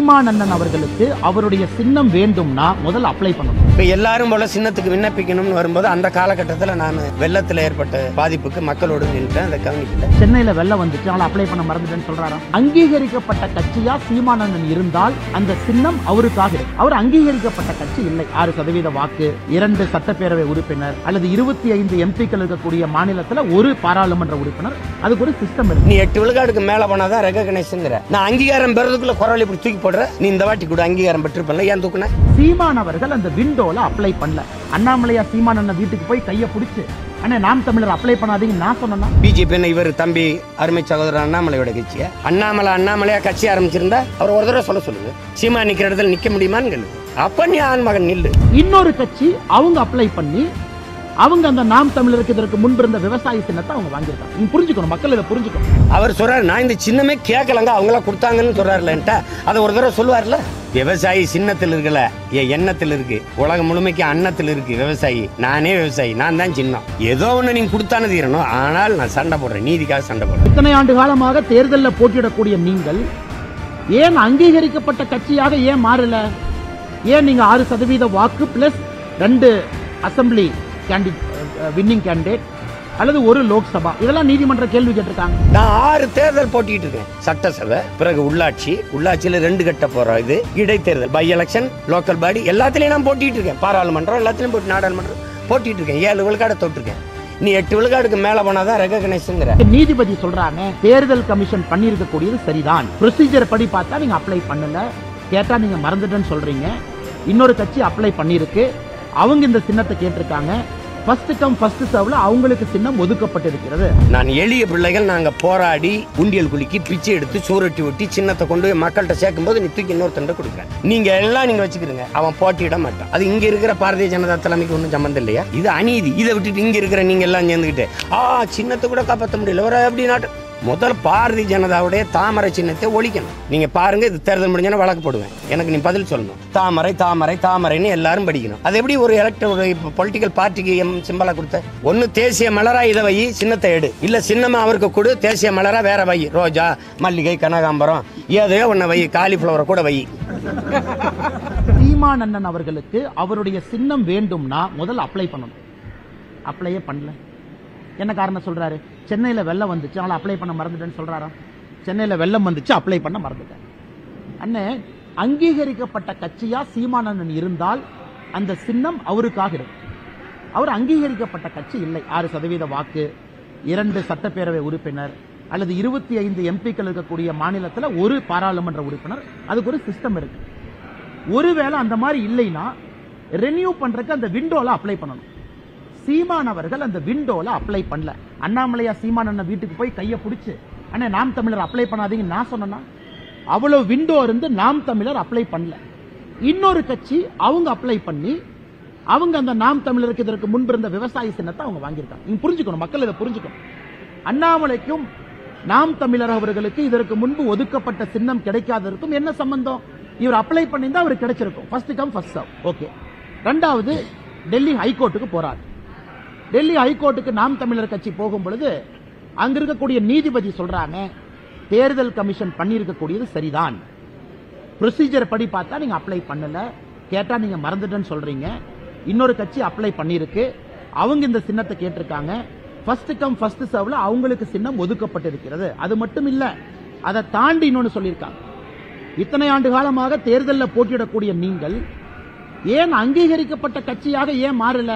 சீமானந்தன் அவர்களுக்கு அவருடைய சின்னம் வேண்டும்னா முதல்ல அப்ளை பண்ணணும் இப்ப எல்லாரும் போல சின்னத்துக்கு விண்ணப்பிக்கணும்னு வரும்போது அந்த காலகட்டத்துல நான் வெள்ளத்துல ஏற்பட்ட பாதிப்புக்கு மக்களோடு நின்றுட்டேன் அதை கவனிக்கல சென்னையில வெள்ளம் வந்துச்சு அவளை அப்ளை பண்ண மறந்துட்டேன்னு சொல்றாராம் அங்கீகரிக்கப்பட்ட கட்சியா சீமானந்தன் இருந்தால் அந்த சின்னம் அவருக்காக இருக்கு அவர் அங்கீகரிக்கப்பட்ட கட்சி இல்லை ஆறு சதவீத வாக்கு இரண்டு சட்டப்பேரவை உறுப்பினர் அல்லது இருபத்தி ஐந்து எம்பிக்கள் இருக்கக்கூடிய மாநிலத்துல ஒரு பாராளுமன்ற உறுப்பினர் அதுக்கு ஒரு சிஸ்டம் இருக்கு நீ எட்டு விழுக்காடுக்கு மேல போனாதான் ரெகனைஸ்ங்கிற நான் அங்கீகாரம் பெறதுக்குள்ள குரல் இப்படி தூக்கி போடுற நீ இந்த வாட்டி கூட அங்கீகாரம் பெற்றிருப்பல ஏன் தூக்குன சீமான் அவர்கள் அந்த விண்டோல அப்ளை பண்ணல அண்ணாமலையா சீமான் அண்ணன் வீட்டுக்கு போய் கையை பிடிச்சு அண்ணே நாம் தமிழர் அப்ளை பண்ணாதீங்கன்னு நான் சொன்னேன்னா பிஜேபி இவர் தம்பி அருமை சகோதரர் அண்ணாமலையோட கட்சியை அண்ணாமலை அண்ணாமலையா கட்சி ஆரம்பிச்சிருந்தா அவர் ஒரு தடவை சொல்ல சொல்லுங்க சீமா நிக்கிற இடத்துல நிக்க முடியுமான்னு கேளு அப்ப நீ ஆண் மகன் நில்லு இன்னொரு கட்சி அவங்க அப்ளை பண்ணி அவங்க அந்த நாம் தமிழருக்கு இதற்கு முன்பு இருந்த விவசாய சின்னத்தை அவங்க வாங்கியிருக்காங்க நீங்க புரிஞ்சுக்கணும் மக்கள் இதை புரிஞ்சுக்கணும் அவர் சொல்றாரு நான் இந்த சின்னமே கேட்கலங்க அவங்களா கொடுத்தாங்கன்னு சொல்றாருல என்கிட்ட அதை ஒரு தடவை சொல்லுவார்ல விவசாயி சின்னத்தில் இருக்கல என் எண்ணத்தில் இருக்கு உலகம் முழுமைக்கு அன்னத்தில் இருக்கு விவசாயி நானே விவசாயி நான் தான் சின்னம் ஏதோ ஒண்ணு நீங்க கொடுத்தானு தீரணும் ஆனால் நான் சண்டை போடுறேன் நீதிக்காக சண்டை போடுறேன் இத்தனை ஆண்டு காலமாக தேர்தலில் போட்டியிடக்கூடிய நீங்கள் ஏன் அங்கீகரிக்கப்பட்ட கட்சியாக ஏன் மாறல ஏன் நீங்க ஆறு சதவீத வாக்கு பிளஸ் ரெண்டு அசம்பிளி கேண்டிட் வின்னிங் கேண்டிடேட் அல்லது ஒரு லோக்சபா இதெல்லாம் நீதிமன்ற கேள்வி கேட்டிருக்காங்க நான் ஆறு தேர்தல் போட்டிட்டு இருக்கேன் சட்டசபை பிறகு உள்ளாட்சி உள்ளாட்சியில ரெண்டு கட்ட போறோம் இது இடைத்தேர்தல் பை எலெக்ஷன் லோக்கல் பாடி எல்லாத்துலயும் நான் போட்டிட்டு இருக்கேன் பாராளுமன்றம் எல்லாத்துலயும் போட்டி நாடாளுமன்றம் போட்டிட்டு இருக்கேன் ஏழு விழுக்காடை தொட்டிருக்கேன் நீ எட்டு விழுக்காடுக்கு மேல போனாதான் ரெகனைஸ்ங்கிற நீதிபதி சொல்றாங்க தேர்தல் கமிஷன் பண்ணியிருக்கக்கூடியது சரிதான் ப்ரொசீஜர் படி பார்த்தா நீங்க அப்ளை பண்ணல கேட்டா நீங்க மறந்துட்டேன்னு சொல்றீங்க இன்னொரு கட்சி அப்ளை பண்ணிருக்கு அவங்க இந்த சின்னத்தை கேட்டிருக்காங்க ஃபர்ஸ்ட் கம் ஃபர்ஸ்ட் சர்வ்ல அவங்களுக்கு சின்னம் ஒதுக்கப்பட்டிருக்கிறது நான் எளிய பிள்ளைகள் நாங்க போராடி உண்டியல் குலுக்கி பிச்சை எடுத்து சூரட்டி ஒட்டி சின்னத்தை கொண்டு போய் மக்கள்கிட்ட சேர்க்கும் போது நீ தூக்கி இன்னொருத்தண்ட கொடுக்குறேன் நீங்க எல்லாம் நீங்க வச்சுக்கிறீங்க அவன் போட்டியிட மாட்டான் அது இங்க இருக்கிற பாரதிய ஜனதா தலைமைக்கு ஒன்றும் சம்மந்தம் இல்லையா இது அநீதி இதை விட்டுட்டு இங்க இருக்கிற நீங்க எல்லாம் சேர்ந்துக்கிட்டு ஆ சின்னத்தை கூட காப்பாற்ற முடியல ஒரு அப்படி நாட்டு முதல் பாரதிய ஜனதாவுடைய தாமரை சின்னத்தை ஒழிக்கணும் நீங்க பாருங்க இது தேர்தல் முடிஞ்சோன்னா வழக்கு போடுவேன் எனக்கு நீ பதில் சொல்லணும் தாமரை தாமரை தாமரைன்னு எல்லாரும் படிக்கணும் அது எப்படி ஒரு எலக்ட் ஒரு பொலிட்டிக்கல் பார்ட்டிக்கு எம் சிம்பலா கொடுத்த ஒன்னு தேசிய மலரா இதை வை சின்னத்தை எடு இல்ல சின்னமா அவருக்கு கொடு தேசிய மலரா வேற வை ரோஜா மல்லிகை கனகாம்பரம் ஏதோ ஒன்ன வை காலிஃபிளவரை கூட வை சீமானந்தன் அவர்களுக்கு அவருடைய சின்னம் வேண்டும்னா முதல்ல அப்ளை பண்ணணும் அப்ளையே பண்ணல என்ன காரணம் சொல்றாரு சென்னையில வெள்ளம் வந்துச்சு அவளை அப்ளை பண்ண மறந்துட்டேன்னு சொல்றாராம் சென்னையில வெள்ளம் வந்துச்சு அப்ளை பண்ண மறந்துட்டேன் அண்ணே அங்கீகரிக்கப்பட்ட கட்சியா சீமானந்தன் இருந்தால் அந்த சின்னம் அவருக்காக இருக்கும் அவர் அங்கீகரிக்கப்பட்ட கட்சி இல்லை ஆறு சதவீத வாக்கு இரண்டு சட்டப்பேரவை உறுப்பினர் அல்லது இருபத்தி ஐந்து எம்பிக்கள் இருக்கக்கூடிய மாநிலத்துல ஒரு பாராளுமன்ற உறுப்பினர் அதுக்கு ஒரு சிஸ்டம் இருக்கு ஒருவேளை அந்த மாதிரி இல்லைன்னா ரெனியூ பண்றதுக்கு அந்த விண்டோல அப்ளை பண்ணணும் சீமான் அவர்கள் அந்த விண்டோல அப்ளை பண்ணல அண்ணாமலையா சீமான் அண்ணன் வீட்டுக்கு போய் கையை பிடிச்சு அண்ணே நாம் தமிழர் அப்ளை பண்ணாதீங்கன்னு நான் சொன்னேன்னா அவ்வளவு விண்டோ இருந்து நாம் தமிழர் அப்ளை பண்ணல இன்னொரு கட்சி அவங்க அப்ளை பண்ணி அவங்க அந்த நாம் தமிழருக்கு இதற்கு முன்பு இருந்த விவசாய சின்னத்தை அவங்க வாங்கியிருக்காங்க நீங்க புரிஞ்சுக்கணும் மக்கள் இதை புரிஞ்சுக்கணும் அண்ணாமலைக்கும் நாம் தமிழர் அவர்களுக்கு இதற்கு முன்பு ஒதுக்கப்பட்ட சின்னம் கிடைக்காததற்கும் என்ன சம்பந்தம் இவர் அப்ளை பண்ணியிருந்தா அவருக்கு கிடைச்சிருக்கும் first come first serve okay ரெண்டாவது டெல்லி ஹைகோர்ட்டுக்கு போறார் டெல்லி ஹைகோர்ட்டுக்கு நாம் தமிழர் கட்சி போகும் பொழுது அங்க இருக்கக்கூடிய நீதிபதி சொல்றாங்க தேர்தல் கமிஷன் பண்ணியிருக்கக்கூடியது சரிதான் ப்ரொசீஜர் படி பார்த்தா நீங்க அப்ளை பண்ணல கேட்டா நீங்க மறந்துட்டேன்னு சொல்றீங்க இன்னொரு கட்சி அப்ளை பண்ணிருக்கு அவங்க இந்த சின்னத்தை கேட்டிருக்காங்க ஃபர்ஸ்ட் கம் ஃபர்ஸ்ட் சர்வ்ல அவங்களுக்கு சின்னம் ஒதுக்கப்பட்டிருக்கிறது அது மட்டும் இல்ல அதை தாண்டி இன்னொன்னு சொல்லியிருக்காங்க இத்தனை ஆண்டு காலமாக தேர்தலில் போட்டியிடக்கூடிய நீங்கள் ஏன் அங்கீகரிக்கப்பட்ட கட்சியாக ஏன் மாறல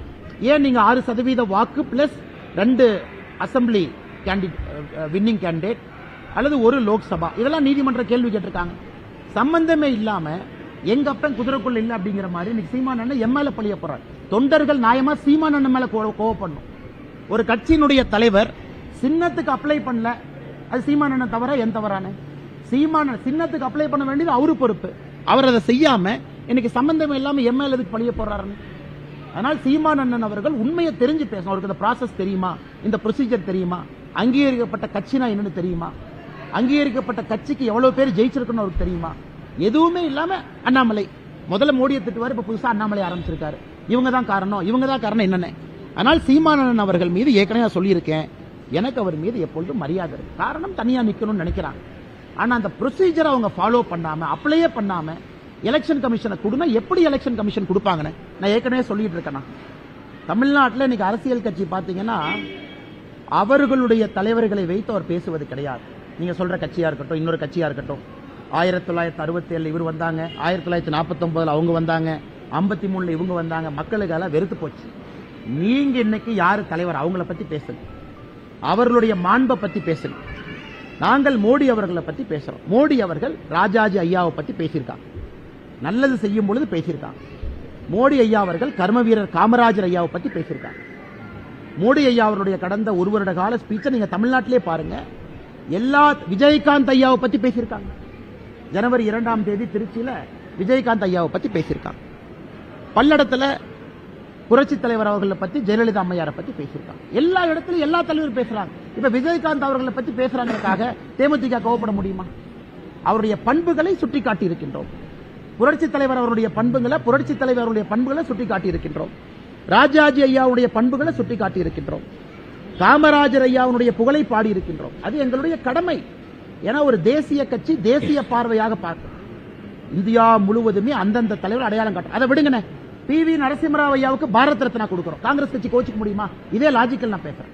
ஏன் நீங்க ஆறு சதவீத வாக்கு பிளஸ் ரெண்டு அசம்பிளி கேண்டிடேட் வின்னிங் கேண்டிடேட் அல்லது ஒரு லோக்சபா இதெல்லாம் நீதிமன்ற கேள்வி கேட்டிருக்காங்க சம்பந்தமே இல்லாம எங்க அப்பன் குதிரைக்குள்ள இல்ல அப்படிங்கிற மாதிரி இன்னைக்கு சீமான் அண்ணன் எம் மேல பழிய போறார் தொண்டர்கள் நியாயமா சீமான் அண்ணன் மேல கோ- கோவப்படணும் ஒரு கட்சியினுடைய தலைவர் சின்னத்துக்கு அப்ளை பண்ணல அது சீமான் அண்ணன் தவறா என் தவறான சீமான சின்னத்துக்கு அப்ளை பண்ண வேண்டியது அவரு பொறுப்பு அவர் அதை செய்யாம இன்னைக்கு சம்பந்தமே இல்லாம எம் மேல எதுக்கு பழிய போறாருன்னு அதனால் சீமான் அண்ணன் அவர்கள் உண்மையை தெரிஞ்சு பேசணும் அவருக்கு இந்த ப்ராசஸ் தெரியுமா இந்த ப்ரொசீஜர் தெரியுமா அங்கீகரிக்கப்பட்ட கட்சினா என்னன்னு தெரியுமா அங்கீகரிக்கப்பட்ட கட்சிக்கு எவ்வளவு பேர் ஜெயிச்சிருக்குன்னு அவருக்கு தெரியுமா எதுவுமே இல்லாம அண்ணாமலை முதல்ல மோடியை திட்டுவார் இப்ப புதுசா அண்ணாமலை ஆரம்பிச்சிருக்காரு இவங்க தான் காரணம் இவங்க தான் காரணம் என்னென்ன ஆனால் சீமானன் அவர்கள் மீது ஏற்கனவே நான் சொல்லியிருக்கேன் எனக்கு அவர் மீது எப்பொழுதும் மரியாதை இருக்கு காரணம் தனியா நிக்கணும்னு நினைக்கிறாங்க ஆனா அந்த ப்ரொசீஜரை அவங்க ஃபாலோ பண்ணாம அப்ளையே பண்ணாம எலெக்ஷன் கமிஷனை கொடுனா எப்படி எலெக்ஷன் கமிஷன் கொடுப்பாங்கன்னு நான் ஏற்கனவே சொல்லிட்டு இருக்கேன் தமிழ்நாட்டில் இன்னைக்கு அரசியல் கட்சி பார்த்தீங்கன்னா அவர்களுடைய தலைவர்களை வைத்து அவர் பேசுவது கிடையாது நீங்க சொல்ற கட்சியா இருக்கட்டும் இன்னொரு கட்சியா இருக்கட்டும் ஆயிரத்தி தொள்ளாயிரத்தி அறுபத்தி ஏழுல இவர் வந்தாங்க ஆயிரத்தி தொள்ளாயிரத்தி நாற்பத்தி அவங்க வந்தாங்க ஐம்பத்தி மூணுல இவங்க வந்தாங்க மக்களுக்கு எல்லாம் வெறுத்து போச்சு நீங்க இன்னைக்கு யாரு தலைவர் அவங்கள பத்தி பேசுங்க அவர்களுடைய மாண்பை பத்தி பேசுங்க நாங்கள் மோடி அவர்களை பத்தி பேசுறோம் மோடி அவர்கள் ராஜாஜி ஐயாவை பத்தி பேசியிருக்காங்க நல்லது செய்யும் பொழுது பேசியிருக்காங்க மோடி ஐயா அவர்கள் கர்ம வீரர் காமராஜர் ஐயாவை பத்தி பேசியிருக்காங்க மோடி ஐயா அவருடைய கடந்த ஒரு வருட கால ஸ்பீச்சை நீங்க தமிழ்நாட்டிலே பாருங்க எல்லா விஜயகாந்த் ஐயாவை பத்தி பேசியிருக்காங்க ஜனவரி இரண்டாம் தேதி திருச்சியில விஜயகாந்த் ஐயாவை பத்தி பேசியிருக்காங்க பல்லடத்துல புரட்சி தலைவர் அவர்களை பத்தி ஜெயலலிதா அம்மையாரை பத்தி பேசியிருக்காங்க எல்லா இடத்துலயும் எல்லா தலைவரும் பேசுறாங்க இப்ப விஜயகாந்த் அவர்களை பத்தி பேசுறாங்கிறதுக்காக தேமுதிக கோவப்பட முடியுமா அவருடைய பண்புகளை சுட்டிக்காட்டி இருக்கின்றோம் புரட்சி தலைவர் அவருடைய பண்புகளை புரட்சி தலைவர் அவருடைய பண்புகளை சுட்டிக்காட்டி இருக்கின்றோம் ராஜாஜி ஐயாவுடைய பண்புகளை சுட்டிக்காட்டி இருக்கின்றோம் காமராஜர் ஐயாவுடைய புகழை பாடி இருக்கின்றோம் அது எங்களுடைய கடமை ஏன்னா ஒரு தேசிய கட்சி தேசிய பார்வையாக பார்க்கும் இந்தியா முழுவதுமே அந்தந்த தலைவர் அடையாளம் காட்டும் அதை விடுங்கண்ணே பி வி நரசிம்மராவ் ஐயாவுக்கு பாரத் ரத்னா கொடுக்கிறோம் காங்கிரஸ் கட்சி கோச்சிக்க முடியுமா இதே லாஜிக்கல் நான் பேசுறேன்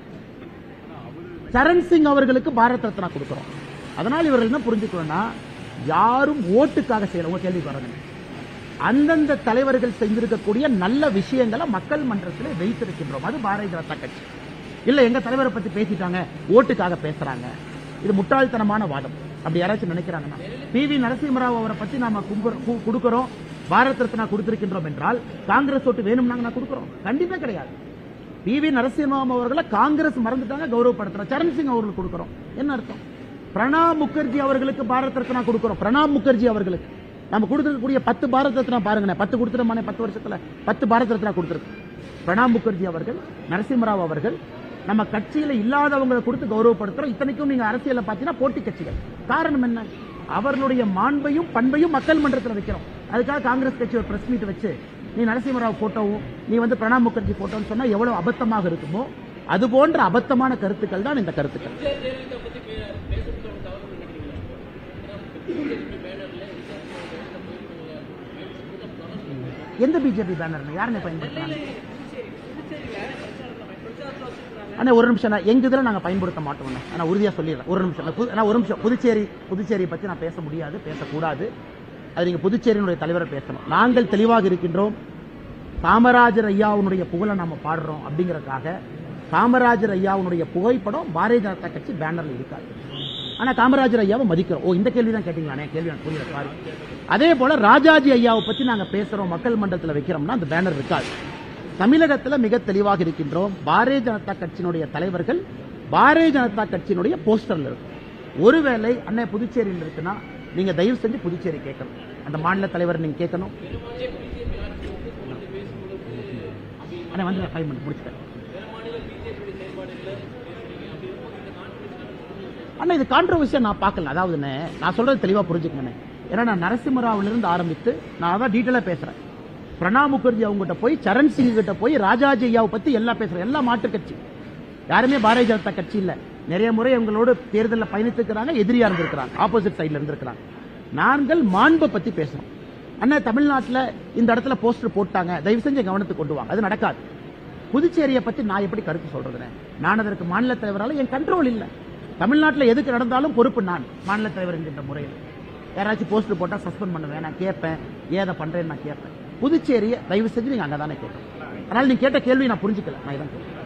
சரண் சிங் அவர்களுக்கு பாரத் ரத்னா கொடுக்கிறோம் அதனால் இவர்கள் என்ன புரிஞ்சுக்கணும்னா யாரும் ஓட்டுக்காக செய்யல உங்க கேள்வி பாருங்க அந்தந்த தலைவர்கள் செஞ்சிருக்கக்கூடிய நல்ல விஷயங்களை மக்கள் மன்றத்தில் வைத்திருக்கின்றோம் அது பாரதிய ஜனதா கட்சி இல்ல எங்க தலைவரை பத்தி பேசிட்டாங்க ஓட்டுக்காக பேசுறாங்க இது முட்டாள்தனமான வாதம் அப்படி யாராச்சும் நினைக்கிறாங்கன்னா பி வி நரசிம்மராவ் அவரை பத்தி நாம கும்புற- கு- கொடுக்கிறோம் பாரத் ரத்னா கொடுத்திருக்கின்றோம் என்றால் காங்கிரஸ் ஓட்டு வேணும்னாங்க நான் கொடுக்கிறோம் கண்டிப்பா கிடையாது பி வி நரசிம்மராவ் அவர்களை காங்கிரஸ் மறந்துட்டாங்க கௌரவப்படுத்துறோம் சரண் சிங் அவர்களுக்கு கொடுக்கிறோம் என்ன அர்த்தம் பிரணாப் முகர்ஜி அவர்களுக்கு பாரத் ரத்னா கொடுக்கிறோம் பிரணாப் முகர்ஜி அவர்களுக்கு நம்ம கொடுத்திருக்கக்கூடிய பத்து பாரத் ரத்னா பாருங்க பத்து கொடுத்துருமானே பத்து வருஷத்துல பத்து பாரத் ரத்னா கொடுத்திருக்கு பிரணாப் முகர்ஜி அவர்கள் நரசிம்மராவ் அவர்கள் நம்ம கட்சியில இல்லாதவங்களை கொடுத்து கௌரவப்படுத்துறோம் இத்தனைக்கும் நீங்க அரசியல பாத்தீங்கன்னா போட்டி கட்சிகள் காரணம் என்ன அவர்களுடைய மாண்பையும் பண்பையும் மக்கள் மன்றத்தில் வைக்கிறோம் அதுக்காக காங்கிரஸ் கட்சி ஒரு பிரஸ் மீட் வச்சு நீ நரசிம்மராவ் போட்டோவும் நீ வந்து பிரணாப் முகர்ஜி போட்டோன்னு சொன்னா எவ்வளவு அபத்தமாக இருக்குமோ அது போன்ற அபத்தமான கருத்துக்கள் தான் இந்த கருத்துக்கள் எந்த பிஜேபி பேனர் யாருங்க பயன்படுத்துறாங்க அண்ணா ஒரு நிமிஷம் நான் எங்க இதில் நாங்கள் பயன்படுத்த மாட்டோம் அண்ணா. நான் உறுதியாக சொல்லிடுறேன் ஒரு நிமிஷம் நான் புது- நான் ஒரு நிமிஷம் புதுச்சேரி புதுச்சேரியை பற்றி நான் பேச முடியாது பேசக்கூடாது அது நீங்கள் புதுச்சேரியினுடைய தலைவரை பேசணும் நாங்கள் தெளிவாக இருக்கின்றோம் காமராஜர் ஐயாவுடைய புகழை நாம பாடுறோம் அப்படிங்கறதுக்காக காமராஜர் ஐயாவுடைய புகைப்படம் பாரதிய ஜனதா கட்சி பேனர்ல இருக்காது ஆனா காமராஜர் ஐயாவை மதிக்கிறோம் ஓ இந்த கேள்வி தான் கேட்டீங்களானே கேள்வி எனக்கு புரியல சாரி அதே போல ராஜாஜி ஐயாவை பத்தி நாங்க பேசுறோம் மக்கள் மன்றத்தில் வைக்கிறோம்னா அந்த பேனர் இருக்காது தமிழகத்துல மிக தெளிவாக இருக்கின்றோம் பாரதிய ஜனதா கட்சியினுடைய தலைவர்கள் பாரதிய ஜனதா கட்சியினுடைய போஸ்டர்ல இருக்கும் ஒருவேளை அண்ணே புதுச்சேரியில் இருக்குன்னா நீங்க தயவு செஞ்சு புதுச்சேரி கேட்கணும் அந்த மாநில தலைவர் நீங்க கேட்கணும் அண்ணே வந்து ஃபைவ் மினிட் முடிச்சுட்டேன் அண்ணா இது கான்ட்ரவர்சியா நான் பார்க்கல அதாவதுண்ணே நான் சொல்றது தெளிவா புரிஞ்சுக்கண்ணே ஏன்னா நான் நரசிம்மராவில இருந்து ஆரம்பித்து நான் அதான் டீட்டெயிலா பேசுறேன் பிரணாப் முகர்ஜி அவங்ககிட்ட போய் சரண் சிங் கிட்ட போய் ராஜாஜி ஐயாவை பத்தி எல்லாம் பேசுறேன் எல்லாம் மாற்று கட்சி யாருமே பாரதிய ஜனதா கட்சி இல்ல நிறைய முறை எங்களோட தேர்தலில் பயணித்திருக்கிறாங்க எதிரியா இருந்திருக்கிறாங்க ஆப்போசிட் சைடுல இருந்திருக்கிறாங்க நாங்கள் மாண்பை பத்தி பேசுறோம் அண்ணா தமிழ்நாட்டுல இந்த இடத்துல போஸ்டர் போட்டாங்க தயவு செஞ்சு கவனத்துக்கு கொண்டு வாங்க அது நடக்காது புதுச்சேரியை பத்தி நான் எப்படி கருத்து சொல்றதுனே நான் அதற்கு மாநில தலைவரால என் கண்ட்ரோல் இல்ல தமிழ்நாட்டுல எதுக்கு நடந்தாலும் பொறுப்பு நான் மாநில தலைவர் என்கின்ற முறையில் யாராச்சும் போஸ்டர் போட்டா சஸ்பெண்ட் பண்ணுவேன் நான் கேட்பேன் ஏன் அதை பண்றேன்னு நான் கேட்பேன் புதுச்சேரியை தயவு செஞ்சு நீங்க அங்கதானே கேட்கணும் அதனால நீங்க கேட்ட கேள்வி நான் புரிஞ்சுக்கல நான் இதான் கேட்கிறேன்